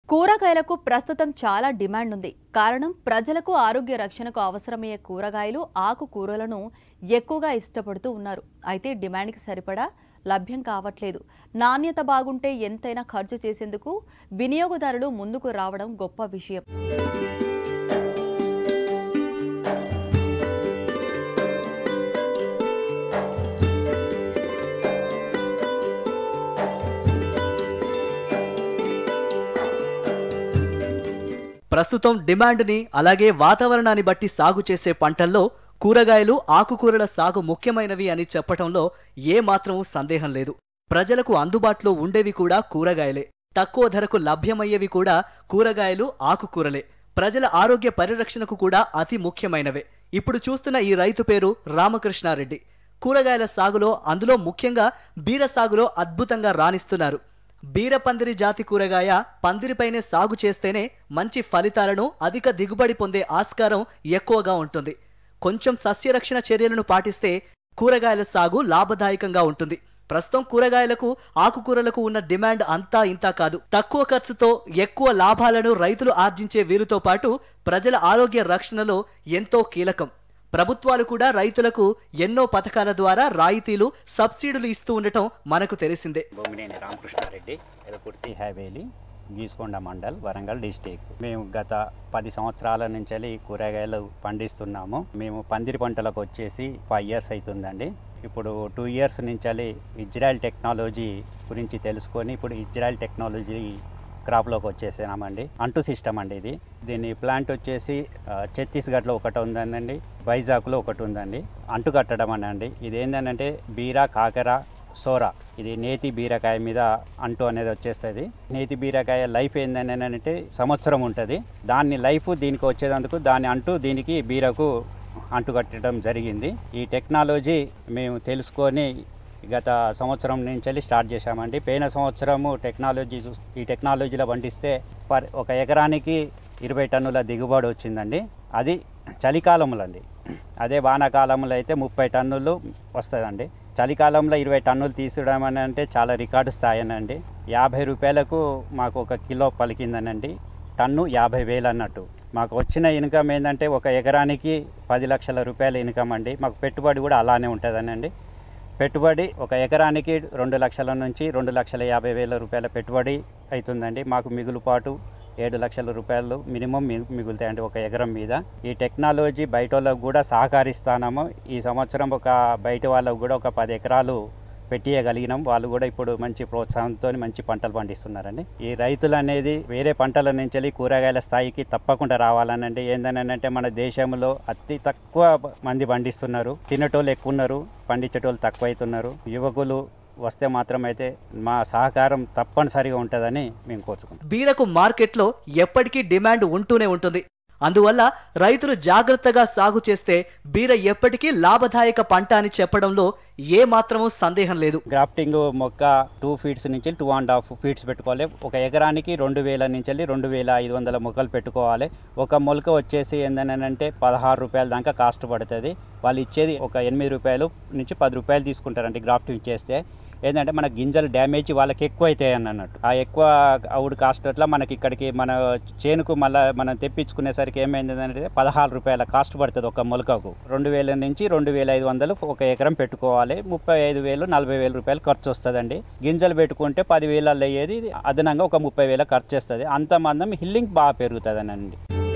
కూరగాయలకు ప్రస్తుతం చాలా డిమాండ్ ఉంది కారణం ప్రజలకు ఆరోగ్య రక్షణకు అవసరమయ్యే కూరగాయలు ఆకుకూరలను ఎక్కువగా ఇష్టపడుతూ ఉన్నారు అయితే డిమాండ్కి సరిపడా లభ్యం కావట్లేదు నాణ్యత బాగుంటే ఎంతైనా ఖర్చు చేసేందుకు వినియోగదారులు ముందుకు రావడం గొప్ప విషయం ప్రస్తుతం డిమాండ్ని అలాగే వాతావరణాన్ని బట్టి సాగు చేసే పంటల్లో కూరగాయలు ఆకుకూరల సాగు ముఖ్యమైనవి అని చెప్పటంలో ఏ మాత్రం సందేహం లేదు ప్రజలకు అందుబాటులో ఉండేవి కూడా కూరగాయలే తక్కువ ధరకు లభ్యమయ్యేవి కూడా కూరగాయలు ఆకుకూరలే ప్రజల ఆరోగ్య పరిరక్షణకు కూడా అతి ముఖ్యమైనవే ఇప్పుడు చూస్తున్న ఈ రైతు పేరు రామకృష్ణారెడ్డి కూరగాయల సాగులో అందులో ముఖ్యంగా బీర సాగులో అద్భుతంగా రాణిస్తున్నారు బీరపందిరి జాతి కూరగాయ పందిరిపైనే సాగు చేస్తేనే మంచి ఫలితాలను అధిక దిగుబడి పొందే ఆస్కారం ఎక్కువగా ఉంటుంది కొంచెం సస్యరక్షణ చర్యలను పాటిస్తే కూరగాయల సాగు లాభదాయకంగా ఉంటుంది ప్రస్తుతం కూరగాయలకు ఆకుకూరలకు ఉన్న డిమాండ్ అంతా ఇంతా కాదు తక్కువ ఖర్చుతో ఎక్కువ లాభాలను రైతులు ఆర్జించే వీరితో పాటు ప్రజల ఆరోగ్య రక్షణలో ఎంతో కీలకం ప్రభుత్వాలు కూడా రైతులకు ఎన్నో పథకాల ద్వారా రాయితీలు సబ్సిడీలు ఇస్తూ ఉండటం మనకు తెలిసిందే బొమ్మినేని రామకృష్ణారెడ్డి ఎలకుర్తి హైవేలి గీసుకొండ మండల్ వరంగల్ డిస్టిక్ మేము గత పది సంవత్సరాల నుంచి కూరగాయలు పండిస్తున్నాము మేము పందిరి పంటలకు వచ్చేసి ఫైవ్ ఇయర్స్ అవుతుందండి ఇప్పుడు టూ ఇయర్స్ నుంచి ఇజ్రాయెల్ టెక్నాలజీ గురించి తెలుసుకొని ఇప్పుడు ఇజ్రాయెల్ టెక్నాలజీ క్రాప్లోకి వచ్చేసామండి అంటు సిస్టమ్ అండి ఇది దీని ప్లాంట్ వచ్చేసి ఆ, ఛత్తీస్గఢ్లో ఒకటి ఉందండి వైజాగ్లో ఒకటి ఉందండి అంటు కట్టడం అని అండి ఇది ఏంటంటే బీరా కాకర సోరా ఇది నేతి బీరకాయ మీద అంటు అనేది వచ్చేస్తుంది నేతి బీరకాయ లైఫ్ ఏందని అంటే సంవత్సరం ఉంటుంది దాన్ని లైఫ్ దీనికి వచ్చేదందుకు దాని అంటు దీనికి బీరకు అంటు కట్టడం జరిగింది ఈ టెక్నాలజీ మేము తెలుసుకొని గత సంవత్సరం నుంచి స్టార్ట్ చేశామండి పోయిన సంవత్సరము టెక్నాలజీ చూ- ఈ టెక్నాలజీలో పండిస్తే పర్ ఒక ఎకరానికి ఇరవై టన్నుల దిగుబడి వచ్చిందండి అది చలికాలంలో అండి అదే వానాకాలంలో అయితే ముప్పై టన్నులు వస్తుందండి చలికాలంలో ఇరవై టన్నులు తీసుకురావడం అని అంటే చాలా రికార్డు స్థాయినండి యాభై రూపాయలకు మాకు ఒక కిలో పలికిందనండి టన్ను యాభై వేలు అన్నట్టు మాకు వచ్చిన ఇన్కమ్ ఏంటంటే ఒక ఎకరానికి పది లక్షల రూపాయల ఇన్కమ్ అండి మాకు పెట్టుబడి కూడా అలానే ఉంటుందనండి పెట్టుబడి ఒక ఎకరానికి రెండు లక్షల నుంచి రెండు లక్షల యాభై వేల రూపాయల పెట్టుబడి అవుతుందండి మాకు మిగులుపాటు ఏడు లక్షల రూపాయలు మినిమం మి- మిగులుతాయండి ఒక ఎకరం మీద ఈ టెక్నాలజీ బయట వాళ్ళకు కూడా సహకరిస్తాము ఈ సంవత్సరం ఒక బయట వాళ్ళకు కూడా ఒక పది ఎకరాలు పెట్టియగలిగినాం వాళ్ళు కూడా ఇప్పుడు మంచి ప్రోత్సాహంతో మంచి పంటలు పండిస్తున్నారండి ఈ రైతులు అనేది వేరే పంటల నుంచి వెళ్ళి కూరగాయల స్థాయికి తప్పకుండా రావాలనండి ఏందనంటే మన దేశంలో అతి తక్కువ మంది పండిస్తున్నారు తినేటోళ్ళు ఎక్కువ ఉన్నారు పండించేటోళ్ళు తక్కువ అవుతున్నారు యువకులు వస్తే మాత్రం అయితే మా సహకారం తప్పనిసరిగా ఉంటుందని మేము కోరుకుంటున్నాం బీరకు మార్కెట్లో ఎప్పటికీ డిమాండ్ ఉంటూనే ఉంటుంది అందువల్ల రైతులు జాగ్రత్తగా సాగు చేస్తే బీర ఎప్పటికీ లాభదాయక పంట అని చెప్పడంలో ఏ మాత్రమూ సందేహం లేదు గ్రాఫ్టింగ్ మొక్క టూ ఫీట్స్ నుంచి టూ అండ్ హాఫ్ ఫీట్స్ పెట్టుకోవాలి ఒక ఎకరానికి రెండు వేల నుంచి వెళ్ళి రెండు వేల ఐదు వందల మొక్కలు పెట్టుకోవాలి ఒక మొలక వచ్చేసి ఏంటంటే పదహారు రూపాయల దాకా కాస్ట్ పడుతుంది వాళ్ళు ఇచ్చేది ఒక ఎనిమిది రూపాయలు నుంచి పది రూపాయలు తీసుకుంటారండి గ్రాఫ్టింగ్ చేస్తే ఏంటంటే మన గింజలు డ్యామేజ్ వాళ్ళకి ఎక్కువ అవుతాయి అని అన్నట్టు ఆ ఎక్కువ అవుడు కాస్ట్ అట్లా మనకి ఇక్కడికి మన చేనుకు మళ్ళీ మనం తెప్పించుకునేసరికి ఏమైంది అంటే పదహారు రూపాయల కాస్ట్ పడుతుంది ఒక మొలకకు రెండు వేల నుంచి రెండు వేల ఐదు వందలు ఒక ఎకరం పెట్టుకోవాలి ముప్పై ఐదు వేలు నలభై వేల రూపాయలు ఖర్చు వస్తుందండి గింజలు పెట్టుకుంటే పదివేలలో అయ్యేది ఇది అదనంగా ఒక ముప్పై వేల ఖర్చు వస్తుంది అంత మందం హిల్లింగ్ బాగా పెరుగుతుందనండి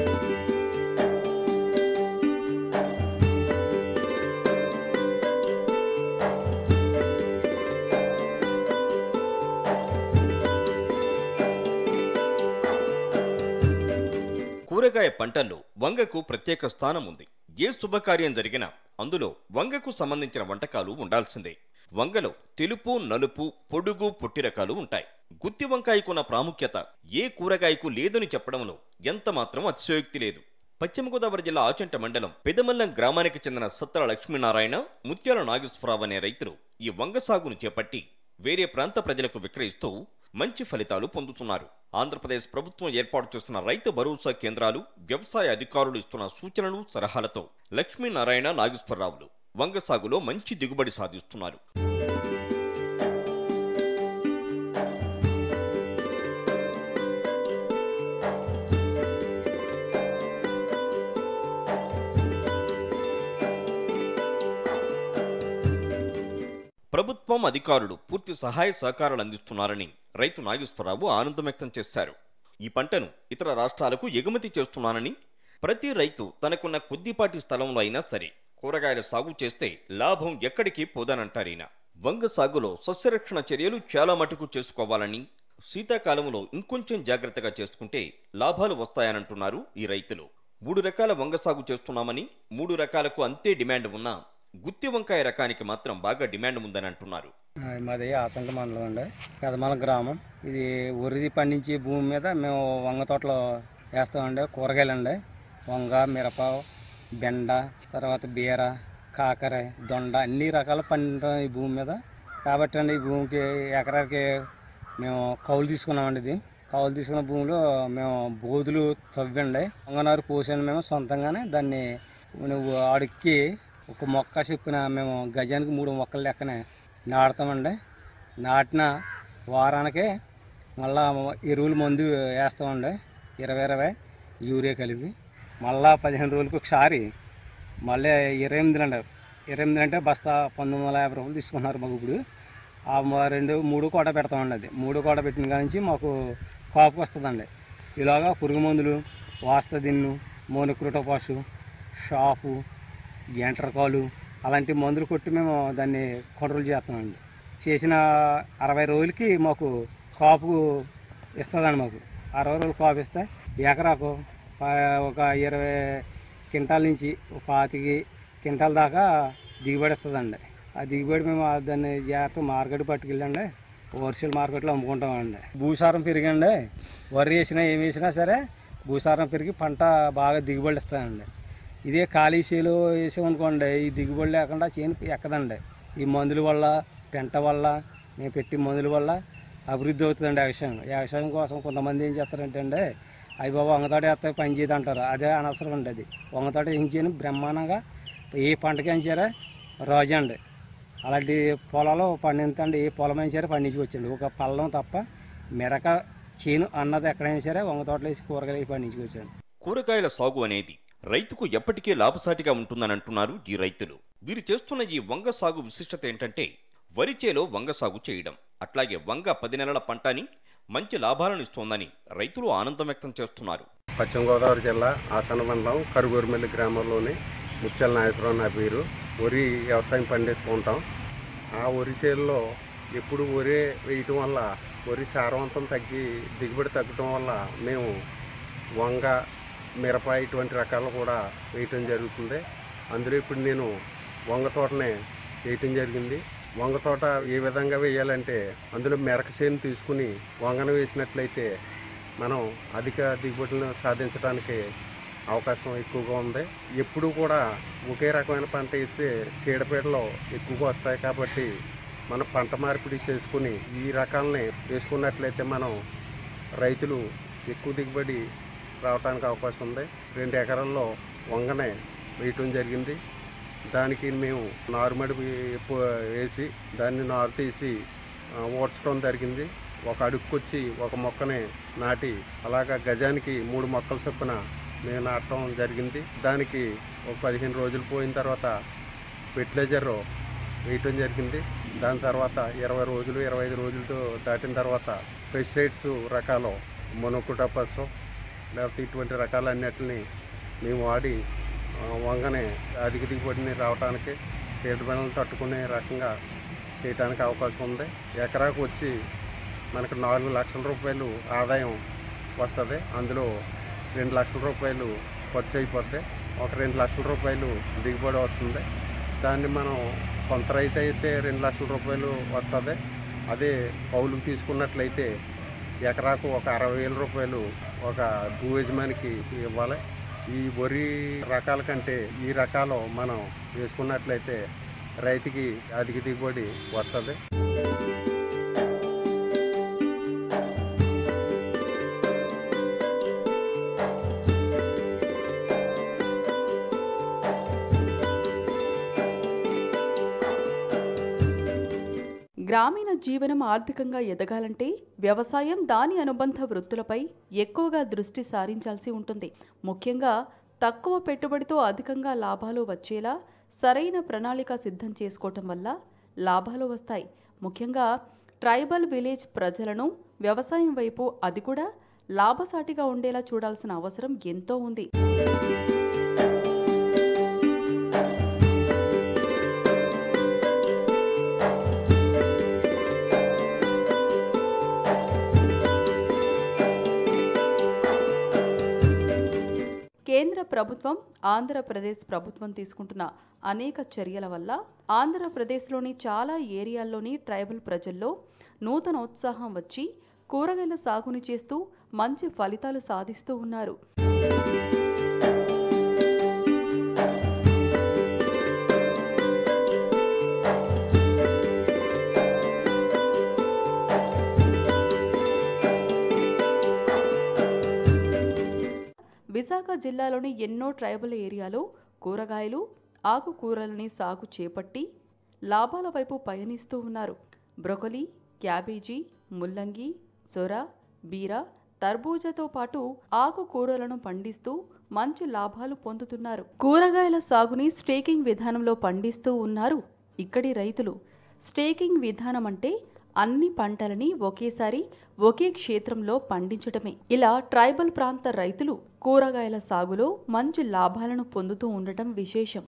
కూరగాయ పంటల్లో వంగకు ప్రత్యేక స్థానం ఉంది ఏ శుభకార్యం జరిగినా అందులో వంగకు సంబంధించిన వంటకాలు ఉండాల్సిందే వంగలో తెలుపు నలుపు పొడుగు పొట్టి రకాలు ఉంటాయి గుత్తి వంకాయకున్న ప్రాముఖ్యత ఏ కూరగాయకు లేదని చెప్పడంలో ఎంత మాత్రం అతిశయోక్తి లేదు పశ్చిమ గోదావరి జిల్లా ఆచంట మండలం పెదమల్లం గ్రామానికి చెందిన సత్తర లక్ష్మీనారాయణ ముత్యాల నాగేశ్వరరావు అనే రైతులు ఈ వంగ సాగును చేపట్టి వేరే ప్రాంత ప్రజలకు విక్రయిస్తూ మంచి ఫలితాలు పొందుతున్నారు ఆంధ్రప్రదేశ్ ప్రభుత్వం ఏర్పాటు చేస్తున్న రైతు భరోసా కేంద్రాలు వ్యవసాయ అధికారులు ఇస్తున్న సూచనలు సలహాలతో లక్ష్మీనారాయణ నాగేశ్వరరావులు వంగ సాగులో మంచి దిగుబడి సాధిస్తున్నారు ప్రభుత్వం అధికారులు పూర్తి సహాయ సహకారాలు అందిస్తున్నారని రైతు నాగేశ్వరరావు ఆనందం వ్యక్తం చేశారు ఈ పంటను ఇతర రాష్ట్రాలకు ఎగుమతి చేస్తున్నానని ప్రతి రైతు తనకున్న కొద్దిపాటి స్థలంలో అయినా సరే కూరగాయల సాగు చేస్తే లాభం ఎక్కడికి పోదనంటారీన వంగ సాగులో సస్యరక్షణ చర్యలు చాలా మటుకు చేసుకోవాలని శీతాకాలంలో ఇంకొంచెం జాగ్రత్తగా చేసుకుంటే లాభాలు వస్తాయనంటున్నారు ఈ రైతులు మూడు రకాల వంగ సాగు చేస్తున్నామని మూడు రకాలకు అంతే డిమాండ్ ఉన్నా గుత్తి వంకాయ రకానికి మాత్రం బాగా డిమాండ్ ఉందని అంటున్నారు ఆ, మాది ఆసంక మండలం అండి పెదమల గ్రామం ఇది వరి పండించే భూమి మీద మేము వంగ తోటలో వేస్తామండి కూరగాయలండి వంగ మిరప బెండ తర్వాత బీర కాకర దొండ అన్ని రకాల పండుతాం ఈ భూమి మీద కాబట్టి అండి ఈ భూమికి ఎకరాకి మేము కౌలు తీసుకున్నామండి ఇది కౌలు తీసుకున్న భూమిలో మేము బోధులు తవ్వండి వంగనారు పోసాను మేము సొంతంగానే దాన్ని నువ్వు ఆడికి ఒక మొక్క చెప్పిన మేము గజానికి మూడు మొక్కలు లెక్కనే నాటుతామండి నాటిన వారానికే మళ్ళా ఎరువులు మందు వేస్తామండి ఇరవై ఇరవై యూరియా కలిపి మళ్ళా పదిహేను రోజులకి ఒకసారి మళ్ళీ ఇరవై ఎనిమిది అండి ఇరవై ఎనిమిది అంటే బస్తా పంతొమ్మిది వందల యాభై రూపాయలు తీసుకున్నారు మాకు ఇప్పుడు ఆ మ- రెండు మూడు కోట పెడతామండి అది మూడు కోట పెట్టిన కాడ నుంచి మాకు కాపు వస్తుందండి ఇలాగా పురుగు మందులు వాస్త దిన్ను మోనోక్రోటోపాసు షాపు ఎంటర్కాలు అలాంటి మందులు కొట్టి మేము దాన్ని కంట్రోల్ చేస్తామండి చేసిన అరవై రోజులకి మాకు కాపు ఇస్తుందండి మాకు అరవై రోజులు కాపు ఇస్తే ఎకరాకు ప- ఒక ఇరవై క్వింటాల నుంచి ఒక పాతికి క్వింటాల దాకా దిగుబడి ఇస్తుందండి ఆ దిగుబడి మేము ఆ దాన్ని జాగ్రత్త మార్కెట్ పట్టుకెళ్ళండి హోల్సేల్ మార్కెట్లో అమ్ముకుంటామండి భూసారం పెరిగండి వరి వేసినా ఏమి వేసినా సరే భూసారం పెరిగి పంట బాగా దిగుబడి ఇస్తుందండి ఇదే ఖాళీ చేలో వేసామనుకోండి ఈ దిగుబడి లేకుండా చేను ఎక్కదండి ఈ మందుల వల్ల పెంట వల్ల నేను పెట్టి మందుల వల్ల అభివృద్ధి అవుతుందండి వ్యవసాయం వ్యవసాయం కోసం కొంతమంది ఏం చేస్తారంటే అండి అవి బాబు వంగతాడు వేస్తే పని చేయదు అంటారు అదే అనవసరం అండి అది వంగతాడు ఏం చేయను బ్రహ్మాండంగా ఏ పంటకి ఏం చేయరా రోజు అండి అలాంటి పొలాలు పండించండి ఏ పొలం అయినా సరే పండించుకొచ్చండి ఒక పళ్ళం తప్ప మెరక చేను అన్నది ఎక్కడైనా సరే వంగ తోటలు వేసి కూరగాయలు వేసి పండించుకొచ్చండి కూరగాయల సాగు అనేది రైతుకు ఎప్పటికీ లాభసాటిగా ఉంటుందని అంటున్నారు ఈ రైతులు వీరు చేస్తున్న ఈ వంగ సాగు విశిష్టత ఏంటంటే వరి చేలో వంగ సాగు చేయడం అట్లాగే వంగ పది నెలల పంటని మంచి లాభాలను ఇస్తోందని రైతులు ఆనందం వ్యక్తం చేస్తున్నారు పశ్చిమ గోదావరి జిల్లా ఆసన మండలం కరుగురుమెల్లి గ్రామంలోని ముత్యాల నాగేశ్వరరావు నా పేరు వరి వ్యవసాయం పండిస్తుంటాం ఆ వరి చేలలో ఎప్పుడు వరి వేయటం వల్ల వరి సారవంతం తగ్గి దిగుబడి తగ్గటం వల్ల మేము వంగ మిరప ఇటువంటి రకాలు కూడా వేయటం జరుగుతుంది అందులో ఇప్పుడు నేను వంగ తోటనే వేయటం జరిగింది వంగ తోట ఏ విధంగా వేయాలంటే అందులో మెరక చేను తీసుకుని వంగన వేసినట్లయితే మనం అధిక దిగుబడులను సాధించడానికి అవకాశం ఎక్కువగా ఉంది ఎప్పుడు కూడా ఒకే రకమైన పంట వేస్తే చీడపీడలు ఎక్కువగా వస్తాయి కాబట్టి మనం పంట మార్పిడి చేసుకుని ఈ రకాలని వేసుకున్నట్లయితే మనం రైతులు ఎక్కువ దిగుబడి రావడానికి అవకాశం ఉంది రెండు ఎకరాల్లో వంగనే వేయటం జరిగింది దానికి మేము నారుమడి ఎప్పు- వేసి దాన్ని నారు తీసి ఆ, ఊడ్చడం జరిగింది ఒక అడుక్కొచ్చి ఒక మొక్కని నాటి అలాగా గజానికి మూడు మొక్కల చొప్పున మేము నాటడం జరిగింది దానికి ఒక పదిహేను రోజులు పోయిన తర్వాత ఫెర్టిలైజర్ వేయటం జరిగింది దాని తర్వాత ఇరవై రోజులు ఇరవై ఐదు రోజులతో దాటిన తర్వాత పెస్టిసైడ్స్ రకాలు మొనోకుటపస్ లేకపోతే ఇటువంటి రకాలన్నిటిని మేము వాడి ఆ, వంగని అధిక దిగుబడిని రావడానికి చీడపీడలను తట్టుకునే రకంగా చేయడానికి అవకాశం ఉంది ఎకరాకు వచ్చి మనకు నాలుగు లక్షల రూపాయలు ఆదాయం వస్తుంది అందులో రెండు లక్షల రూపాయలు ఖర్చు అయిపోద్ది ఒక రెండు లక్షల రూపాయలు దిగుబడి వస్తుంది దాన్ని మనం సొంత రైతు అయితే రెండు లక్షల రూపాయలు వస్తుంది అదే కౌలుకు తీసుకున్నట్లయితే ఎకరాకు ఒక అరవై వేల రూపాయలు ఒక భూ యజమానికి ఇవ్వాలి ఈ వరి రకాల కంటే ఈ రకాలు మనం వేసుకున్నట్లయితే రైతుకి అధిక దిగుబడి వస్తుంది గ్రామీణ జీవనం ఆర్థికంగా ఎదగాలంటే వ్యవసాయం దాని అనుబంధ వృత్తులపై ఎక్కువగా దృష్టి సారించాల్సి ఉంటుంది ముఖ్యంగా తక్కువ పెట్టుబడితో అధికంగా లాభాలు వచ్చేలా సరైన ప్రణాళిక సిద్ధం చేసుకోవటం వల్ల లాభాలు వస్తాయి ముఖ్యంగా ట్రైబల్ విలేజ్ ప్రజలను వ్యవసాయం వైపు అది కూడా లాభసాటిగా ఉండేలా చూడాల్సిన అవసరం ఎంతో ఉంది కేంద్ర ప్రభుత్వం ఆంధ్రప్రదేశ్ ప్రభుత్వం తీసుకుంటున్న అనేక చర్యల వల్ల ఆంధ్రప్రదేశ్లోని చాలా ఏరియాల్లోని ట్రైబల్ ప్రజల్లో నూతన ఉత్సాహం వచ్చి కూరగాయల సాగుని చేస్తూ మంచి ఫలితాలు సాధిస్తూ ఉన్నారు విశాఖ జిల్లాలోని ఎన్నో ట్రైబల్ ఏరియాలో కూరగాయలు ఆకుకూరలని సాగు చేపట్టి లాభాల వైపు పయనిస్తూ ఉన్నారు బ్రొకలి క్యాబేజీ ముల్లంగి సొర బీర తర్బూజాతో పాటు ఆకుకూరలను పండిస్తూ మంచి లాభాలు పొందుతున్నారు కూరగాయల సాగుని స్టేకింగ్ విధానంలో పండిస్తూ ఉన్నారు ఇక్కడి రైతులు స్టేకింగ్ విధానం అంటే అన్ని పంటలని ఒకేసారి ఒకే క్షేత్రంలో పండించటమే ఇలా ట్రైబల్ ప్రాంత రైతులు కూరగాయల సాగులో మంచి లాభాలను పొందుతూ ఉండటం విశేషం